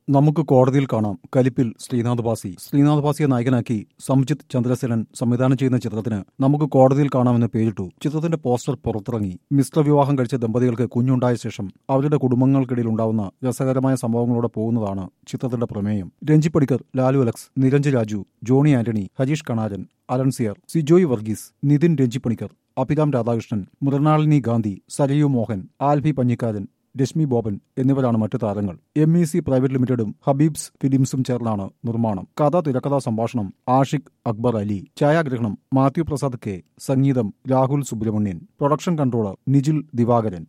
നമുക്ക് കോടതിയിൽ കാണാം കലിപ്പിൽ ശ്രീനാഥ് ബാസി ശ്രീനാഥ് ബാസിയെ നായകനാക്കി സംജിത് ചന്ദ്രസേനൻ സംവിധാനം ചെയ്യുന്ന ചിത്രത്തിന് നമുക്ക് കോടതിയിൽ കാണാമെന്ന് പേരിട്ടു ചിത്രത്തിന്റെ പോസ്റ്റർ പുറത്തിറങ്ങി മിശ്ര വിവാഹം കഴിച്ച ദമ്പതികൾക്ക് കുഞ്ഞുണ്ടായ ശേഷം അവരുടെ കുടുംബങ്ങൾക്കിടയിൽ ഉണ്ടാവുന്ന രസകരമായ സംഭവങ്ങളോടെ പോകുന്നതാണ് ചിത്രത്തിന്റെ പ്രമേയം Ranji Padikkar Lalu Alex Niranj Raju Johnny Antony Harish Kanaran Alencier Sijoy Varghese Nithin Ranji Panicker Abhiram Radhakrishnan Mrinalini Gandhi Sarayu Mohan Alphy Panjikkaran Reshmi Boban എന്നിവരാണ് മറ്റു താരങ്ങൾ എം ഇ സി പ്രൈവറ്റ് ലിമിറ്റഡും ഹബീബ്സ് ഫിലിംസും ചേർന്നാണ് നിർമ്മാണം കഥ തിരക്കഥാ സംഭാഷണം ആഷിഖ് അക്ബർ അലി ഛായാഗ്രഹണം മാത്യു പ്രസാദ് കെ സംഗീതം രാഹുൽ സുബ്രഹ്മണ്യൻ പ്രൊഡക്ഷൻ കൺട്രോളർ നിജിൽ ദിവാകരൻ